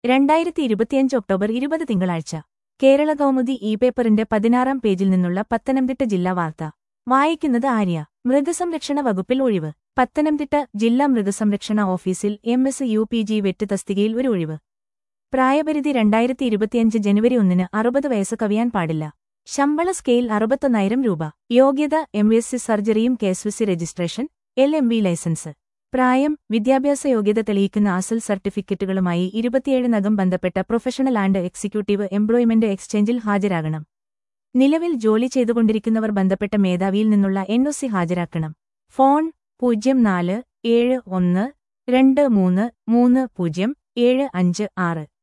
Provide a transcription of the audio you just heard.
രണ്ടായിരത്തി ഇരുപത്തിയഞ്ച് ഒക്ടോബർ ഇരുപത് തിങ്കളാഴ്ച കേരള കൗമുദി ഇ പേപ്പറിന്റെ പതിനാറാം പേജിൽ നിന്നുള്ള പത്തനംതിട്ട ജില്ലാ വാർത്ത വായിക്കുന്നത് ആര്യ മൃഗസംരക്ഷണ വകുപ്പിൽ ഒഴിവ് പത്തനംതിട്ട ജില്ലാ മൃഗസംരക്ഷണ ഓഫീസിൽ M S U P G vet തസ്തികയിൽ ഒരു ഒഴിവ് പ്രായപരിധി രണ്ടായിരത്തി ഇരുപത്തിയഞ്ച് ജനുവരി ഒന്നിന് അറുപത് വയസ്സ് കവിയാൻ പാടില്ല ശമ്പള സ്കെയിൽ അറുപത്തൊന്നായിരം രൂപ യോഗ്യത എം എസ് സി സർജറിയും കേസ്വിസി registration L M B license പ്രായം വിദ്യാഭ്യാസ യോഗ്യത തെളിയിക്കുന്ന അസൽ സർട്ടിഫിക്കറ്റുകളുമായി ഇരുപത്തിയേഴിനകം ബന്ധപ്പെട്ട പ്രൊഫഷണൽ ആൻഡ് എക്സിക്യൂട്ടീവ് എംപ്ലോയ്മെന്റ് എക്സ്ചേഞ്ചിൽ ഹാജരാകണം നിലവിൽ ജോലി ചെയ്തുകൊണ്ടിരിക്കുന്നവർ ബന്ധപ്പെട്ട മേധാവിയിൽ നിന്നുള്ള എൻഒസി ഹാജരാക്കണം ഫോൺ പൂജ്യം നാല് ഏഴ് ഒന്ന് രണ്ട് മൂന്ന് മൂന്ന് പൂജ്യം ഏഴ് അഞ്ച് ആറ്